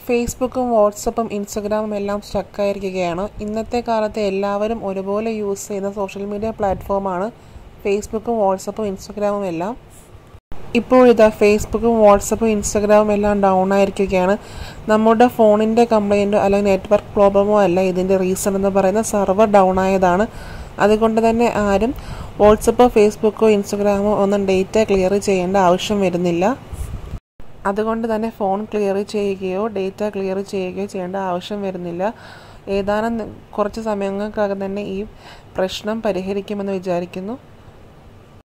ഫേസ്ബുക്കും വാട്സപ്പും ഇൻസ്റ്റഗ്രാമും എല്ലാം സ്റ്റക്കായിരിക്കുകയാണ് ഇന്നത്തെ കാലത്ത് എല്ലാവരും ഒരുപോലെ യൂസ് ചെയ്യുന്ന സോഷ്യൽ മീഡിയ പ്ലാറ്റ്ഫോമാണ് ഫേസ്ബുക്കും വാട്സപ്പും ഇൻസ്റ്റഗ്രാമും എല്ലാം ഇപ്പോഴിതാ ഫേസ്ബുക്കും വാട്സപ്പും ഇൻസ്റ്റഗ്രാമും എല്ലാം ഡൗൺ ആയിരിക്കുകയാണ് നമ്മുടെ ഫോണിൻ്റെ കംപ്ലൈൻറ്റോ അല്ലെങ്കിൽ നെറ്റ്വർക്ക് പ്രോബ്ലമോ അല്ല ഇതിൻ്റെ റീസൺ എന്ന് പറയുന്ന സെർവർ ഡൗൺ ആയതാണ് അതുകൊണ്ട് തന്നെ ആരും വാട്സപ്പോ ഫേസ്ബുക്കോ ഇൻസ്റ്റഗ്രാമോ ഒന്നും ഡേറ്റ ക്ലിയർ ചെയ്യേണ്ട ആവശ്യം വരുന്നില്ല അതുകൊണ്ട് തന്നെ ഫോൺ ക്ലിയർ ചെയ്യുകയോ ഡേറ്റ ക്ലിയർ ചെയ്യുകയോ ചെയ്യേണ്ട ആവശ്യം വരുന്നില്ല ഏതാനും കുറച്ച് സമയങ്ങൾക്കകം തന്നെ ഈ പ്രശ്നം പരിഹരിക്കുമെന്ന് വിചാരിക്കുന്നു